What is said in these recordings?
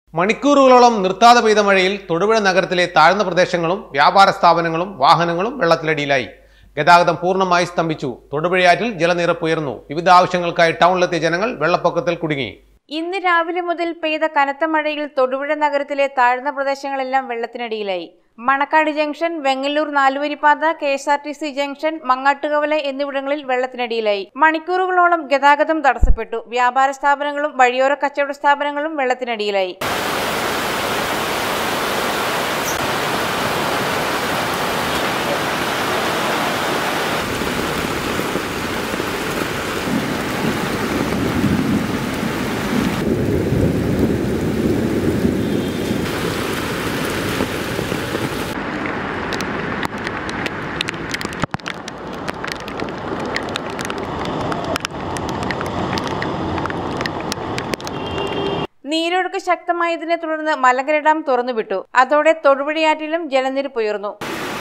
മണിക്കൂറുകളോളം നിർത്താതെ പെയ്ത മഴയിൽ തൊടുപുഴ നഗരത്തിലെ താഴ്ന്ന പ്രദേശങ്ങളും വ്യാപാര സ്ഥാപനങ്ങളും വാഹനങ്ങളും വെള്ളത്തിലടിയിലായി ഗതാഗതം പൂർണ്ണമായി സ്തംഭിച്ചു തൊടുപുഴയാറ്റിൽ ജലനിരപ്പ് ഉയർന്നു വിവിധ ആവശ്യങ്ങൾക്കായി ടൗണിലെത്തിയ ജനങ്ങൾ വെള്ളപ്പൊക്കത്തിൽ കുടുങ്ങി ഇന്ന് രാവിലെ മുതൽ പെയ്ത കനത്ത മഴയിൽ തൊടുപുഴ നഗരത്തിലെ താഴ്ന്ന പ്രദേശങ്ങളെല്ലാം വെള്ളത്തിനടിയിലായി മണക്കാട് ജംഗ്ഷൻ വെങ്ങല്ലൂർ നാലുവരിപ്പാത K S R T C junction Mangattukavala എന്നിവിടങ്ങളിൽ വെള്ളത്തിനടിയിലായി മണിക്കൂറുകളോളം ഗതാഗതം തടസ്സപ്പെട്ടു വ്യാപാര സ്ഥാപനങ്ങളും വഴിയോര കച്ചവട സ്ഥാപനങ്ങളും വെള്ളത്തിനടിയിലായി നീരൊഴുക്ക് ശക്തമായതിനെ തുടർന്ന് മലങ്കര ഡാം തുറന്നുവിട്ടു അതോടെ തൊടുപുഴയാറ്റിലും ജലനിരപ്പ് ഉയർന്നു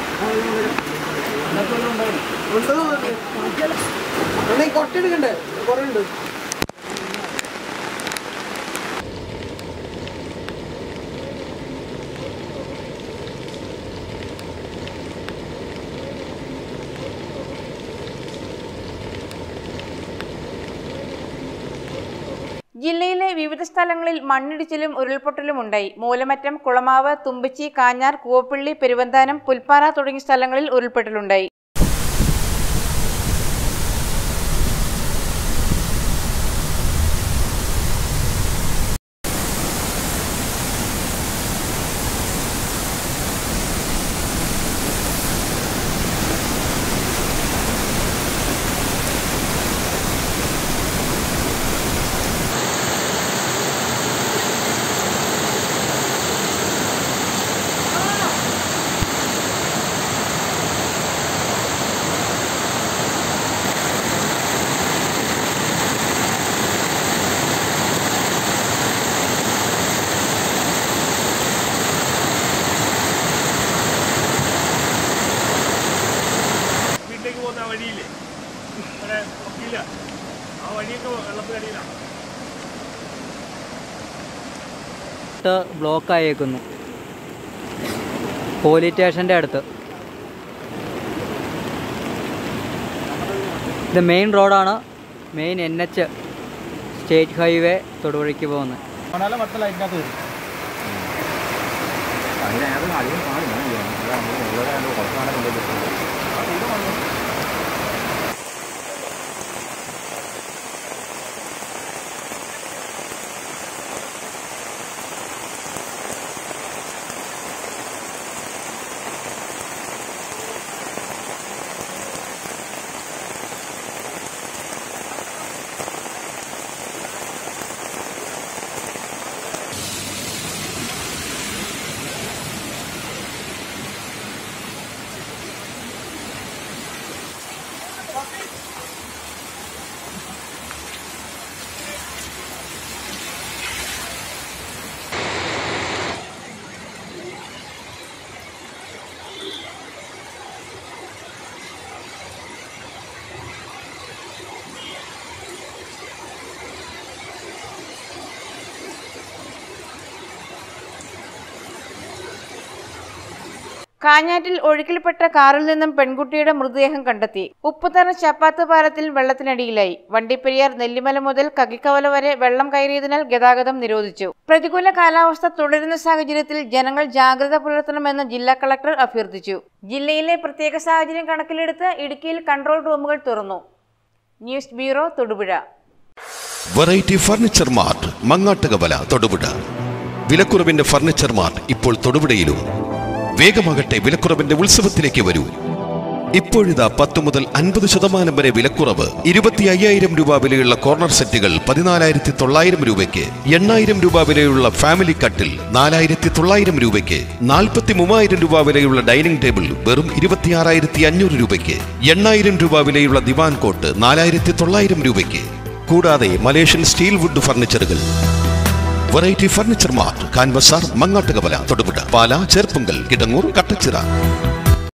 കൊട്ടെടുക്കണ്ടേ കുറേ ഉണ്ട് ജില്ലയിലെ വിവിധ സ്ഥലങ്ങളിൽ മണ്ണിടിച്ചിലും ഉരുൾപൊട്ടലും ഉണ്ടായി മൂലമറ്റം കുളമാവ് തുമ്പച്ചി കാഞ്ഞാർ കൂവപ്പള്ളി പെരുവന്താനം പുൽപ്പാറ തുടങ്ങിയ സ്ഥലങ്ങളിൽ ഉരുൾപൊട്ടലുണ്ടായി വീട്ടിലേക്ക് പോകുന്ന ആ വഴിയില്ലേ അവിടെ ഇല്ല ആ വഴിയൊക്കെ വെള്ളത്തിനടിയിലാണ് ട്ട് ബ്ലോക്ക് ആയേക്കുന്നു പോലീസ് സ്റ്റേഷൻ്റെ അടുത്ത് ഇത് മെയിൻ റോഡാണ് main N H state highway തൊടുപുഴയ്ക്ക് പോകുന്നത് മണാല മട്ടല അതിനകത്ത് വരും കാഞ്ഞാറ്റിൽ ഒഴുക്കിൽപ്പെട്ട കാറിൽ നിന്നും പെൺകുട്ടിയുടെ മൃതദേഹം കണ്ടെത്തി ഉപ്പുതറ ചപ്പാത്ത് പാലത്തിൽ വെള്ളത്തിനടിയിലായി വണ്ടിപ്പെരിയാർ നെല്ലിമല മുതൽ കകിക്കവല വരെ വെള്ളം കയറിയതിനാൽ ഗതാഗതം നിരോധിച്ചു പ്രതികൂല കാലാവസ്ഥ തുടരുന്ന സാഹചര്യത്തിൽ ജനങ്ങൾ ജാഗ്രത പുലർത്തണമെന്ന് ജില്ലാ കളക്ടർ അഭ്യർത്ഥിച്ചു ജില്ലയിലെ പ്രത്യേക സാഹചര്യം കണക്കിലെടുത്ത് ഇടുക്കിയിൽ കൺട്രോൾ റൂമുകൾ തുറന്നു news bureau Thodupuzha variety furniture mart Mangattukavala Thodupuzha വിലക്കുറവിന്റെ ഫർണിച്ചർ മാർട്ട് ഇപ്പോൾ തൊടുപുഴയിലും വേഗമാകട്ടെ വിലക്കുറവിന്റെ ഉത്സവത്തിലേക്ക് വരൂ ഇപ്പോഴിതാ പത്ത് മുതൽ അൻപത് ശതമാനം വരെ വിലക്കുറവ് ഇരുപത്തി അയ്യായിരം രൂപ വിലയുള്ള കോർണർ സെറ്റുകൾ പതിനാലായിരത്തി തൊള്ളായിരം രൂപയ്ക്ക് എണ്ണായിരം രൂപ വിലയുള്ള ഫാമിലി കട്ടിൽ നാലായിരത്തി തൊള്ളായിരം രൂപയ്ക്ക് നാൽപ്പത്തി മൂവായിരം രൂപ വിലയുള്ള ഡൈനിങ് ടേബിൾ വെറും ഇരുപത്തിയാറായിരത്തി അഞ്ഞൂറ് രൂപയ്ക്ക് എണ്ണായിരം രൂപ വിലയുള്ള ദിവാൻ കോട്ട് നാലായിരത്തി തൊള്ളായിരം രൂപയ്ക്ക് കൂടാതെ മലേഷ്യൻ സ്റ്റീൽ വുഡ് ഫർണിച്ചറുകൾ വെറൈറ്റി ഫർണിച്ചർ മാർട്ട് കാൻവസാർ മങ്ങാട്ടുകവല തൊടുപുഴ പാല ചെറുപ്പങ്കൽ കിടങ്ങൂർ കട്ടച്ചിറ